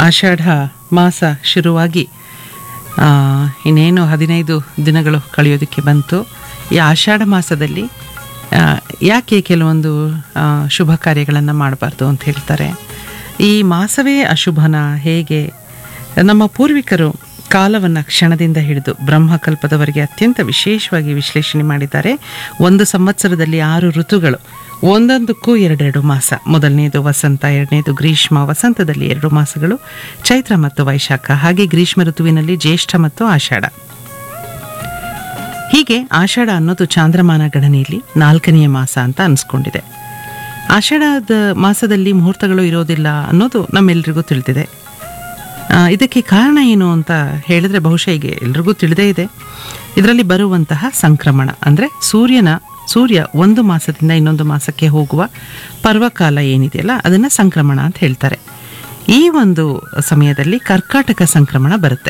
ಆಷಾಢ ಮಾಸ ಶುರುವಾಗಿ ಆ, ಇನ್ನೇನು ಹದಿನೈದು ದಿನಗಳು ಕಳೆಯೋದಕ್ಕೆ ಬಂತು ಈ ಆಷಾಢ ಮಾಸದಲ್ಲಿ ಆ, ಯಾಕೆ ಕೆಲವೊಂದು ಆ, ಶುಭ ಕಾರ್ಯಗಳನ್ನು ಮಾಡಬಾರ್ದು ಅಂತ ಹೇಳ್ತಾರೆ ಈ ಮಾಸವೇ ಅಶುಭನ ಹೇಗೆ ನಮ್ಮ ಪೂರ್ವಿಕರು ಕಾಲವನ್ನು ಕ್ಷಣದಿಂದ ಹಿಡಿದು ಬ್ರಹ್ಮಕಲ್ಪದವರೆಗೆ ಅತ್ಯಂತ ವಿಶೇಷವಾಗಿ ವಿಶ್ಲೇಷಣೆ ಮಾಡಿದ್ದಾರೆ ಒಂದು ಸಂವತ್ಸರದಲ್ಲಿ ಆರು ಋತುಗಳು ಒಂದೊಂದಕ್ಕೂ ಎರಡೆರಡು ಮಾಸ ಮೊದಲನೇದು ವಸಂತ ಎರಡನೇದು ಗ್ರೀಷ್ಮ ವಸಂತದಲ್ಲಿ ಎರಡು ಮಾಸಗಳು ಚೈತ್ರ ಮತ್ತು ವೈಶಾಖ ಹಾಗೆ ಗ್ರೀಷ್ಮ ಋತುವಿನಲ್ಲಿ ಜ್ಯೇಷ್ಠ ಮತ್ತು ಆಷಾಢ ಹೀಗೆ ಆಷಾಢ ಅನ್ನೋದು ಚಾಂದ್ರಮಾನ ಗಣನೆಯಲ್ಲಿ ನಾಲ್ಕನೆಯ ಮಾಸ ಅಂತ ಅನಿಸ್ಕೊಂಡಿದೆ ಆಷಾಢದ ಮಾಸದಲ್ಲಿ ಮುಹೂರ್ತಗಳು ಇರೋದಿಲ್ಲ ಅನ್ನೋದು ನಮ್ಮೆಲ್ರಿಗೂ ತಿಳಿದಿದೆ ಆ, ಇದಕ್ಕೆ ಕಾರಣ ಏನು ಅಂತ ಹೇಳಿದ್ರೆ ಬಹುಶಃ ಈಗ ಎಲ್ರಿಗೂ ತಿಳಿದೇ ಇದೆ ಇದರಲ್ಲಿ ಬರುವಂತಹ ಸಂಕ್ರಮಣ ಅಂದರೆ ಸೂರ್ಯನ ಸೂರ್ಯ ಒಂದು ಮಾಸದಿಂದ ಇನ್ನೊಂದು ಮಾಸಕ್ಕೆ ಹೋಗುವ ಪರ್ವಕಾಲ ಏನಿದೆಯಲ್ಲ ಅದನ್ನು ಸಂಕ್ರಮಣ ಅಂತ ಹೇಳ್ತಾರೆ ಈ ಒಂದು ಸಮಯದಲ್ಲಿ ಕರ್ಕಾಟಕ ಸಂಕ್ರಮಣ ಬರುತ್ತೆ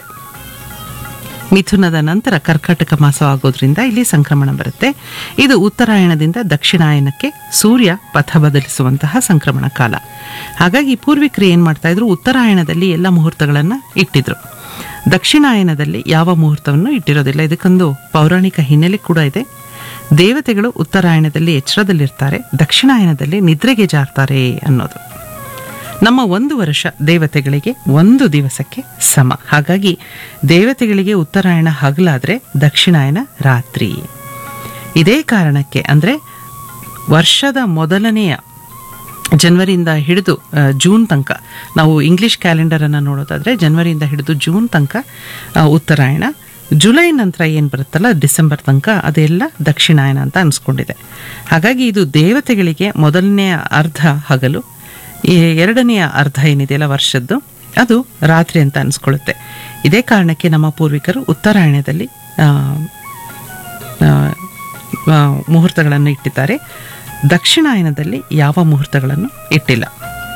ಮಿಥುನದ ನಂತರ ಕರ್ಕಾಟಕ ಮಾಸ ಆಗೋದ್ರಿಂದ ಇಲ್ಲಿ ಸಂಕ್ರಮಣ ಬರುತ್ತೆ ಇದು ಉತ್ತರಾಯಣದಿಂದ ದಕ್ಷಿಣಾಯನಕ್ಕೆ ಸೂರ್ಯ ಪಥ ಬದಲಿಸುವಂತಹ ಸಂಕ್ರಮಣ ಕಾಲ ಹಾಗಾಗಿ ಪೂರ್ವಿಕರು ಏನು ಮಾಡ್ತಾ ಇದ್ರು ಉತ್ತರಾಯಣದಲ್ಲಿ ಎಲ್ಲ ಮುಹೂರ್ತಗಳನ್ನು ಇಟ್ಟಿದ್ರು ದಕ್ಷಿಣಾಯನದಲ್ಲಿ ಯಾವ ಮುಹೂರ್ತವನ್ನು ಇಟ್ಟಿರೋದಿಲ್ಲ ಇದಕ್ಕೊಂದು ಪೌರಾಣಿಕ ಹಿನ್ನೆಲೆ ಕೂಡ ಇದೆ ದೇವತೆಗಳು ಉತ್ತರಾಯಣದಲ್ಲಿ ಎಚ್ಚರದಲ್ಲಿರ್ತಾರೆ ದಕ್ಷಿಣಾಯನದಲ್ಲಿ ನಿದ್ರೆಗೆ ಜಾರ್ತಾರೆ ಅನ್ನೋದು ನಮ್ಮ ಒಂದು ವರ್ಷ ದೇವತೆಗಳಿಗೆ ಒಂದು ದಿವಸಕ್ಕೆ ಸಮ ಹಾಗಾಗಿ ದೇವತೆಗಳಿಗೆ ಉತ್ತರಾಯಣ ಹಗಲಾದ್ರೆ ದಕ್ಷಿಣಾಯನ ರಾತ್ರಿ ಇದೇ ಕಾರಣಕ್ಕೆ ಅಂದರೆ ವರ್ಷದ ಮೊದಲನೆಯ ಜನವರಿಯಿಂದ ಹಿಡಿದು ಆ, ಜೂನ್ ತನಕ ನಾವು ಇಂಗ್ಲಿಷ್ ಕ್ಯಾಲೆಂಡರನ್ನು ನೋಡೋದಾದರೆ ಜನವರಿಯಿಂದ ಹಿಡಿದು ಜೂನ್ ತನಕ ಆ, ಉತ್ತರಾಯಣ ಜುಲೈ ನಂತರ ಏನು ಬರುತ್ತಲ್ಲ ಡಿಸೆಂಬರ್ ತನಕ ಅದೆಲ್ಲ ದಕ್ಷಿಣಾಯನ ಅಂತ ಅನಿಸ್ಕೊಂಡಿದೆ ಹಾಗಾಗಿ ಇದು ದೇವತೆಗಳಿಗೆ ಮೊದಲನೆಯ ಅರ್ಧ ಹಗಲು ಈ ಎರಡನೆಯ ಅರ್ಧ ಏನಿದೆಯಲ್ಲ ವರ್ಷದ್ದು ಅದು ರಾತ್ರಿ ಅಂತ ಅನಿಸ್ಕೊಳ್ಳುತ್ತೆ ಇದೇ ಕಾರಣಕ್ಕೆ ನಮ್ಮ ಪೂರ್ವಿಕರು ಉತ್ತರಾಯಣದಲ್ಲಿ ಆ, ಆ, ಆ, ಮುಹೂರ್ತಗಳನ್ನು ಇಟ್ಟಿದ್ದಾರೆ ದಕ್ಷಿಣಾಯನದಲ್ಲಿ ಯಾವ ಮುಹೂರ್ತಗಳನ್ನು ಇಟ್ಟಿಲ್ಲ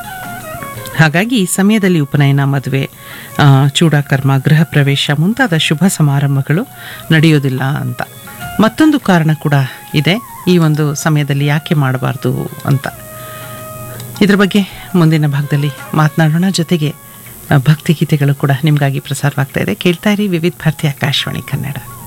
ಹಾಗಾಗಿ ಈ ಸಮಯದಲ್ಲಿ ಉಪನಯನ ಮದುವೆ ಆ, ಚೂಡಾಕರ್ಮ ಗೃಹ ಪ್ರವೇಶ ಮುಂತಾದ ಶುಭ ಸಮಾರಂಭಗಳು ನಡೆಯೋದಿಲ್ಲ ಅಂತ ಮತ್ತೊಂದು ಕಾರಣ ಕೂಡ ಇದೆ ಈ ಒಂದು ಸಮಯದಲ್ಲಿ ಯಾಕೆ ಮಾಡಬಾರ್ದು ಅಂತ ಇದ್ರ ಬಗ್ಗೆ ಮುಂದಿನ ಭಾಗದಲ್ಲಿ ಮಾತನಾಡೋಣ ಜೊತೆಗೆ ಆ, ಭಕ್ತಿಗೀತೆಗಳು ಕೂಡ ನಿಮಗಾಗಿ ಪ್ರಸಾರವಾಗ್ತಾ ಇದೆ ಕೇಳ್ತಾ ಇರಿ ವಿವಿಧ ಭಾರತಿ ಆಕಾಶವಾಣಿ ಕನ್ನಡ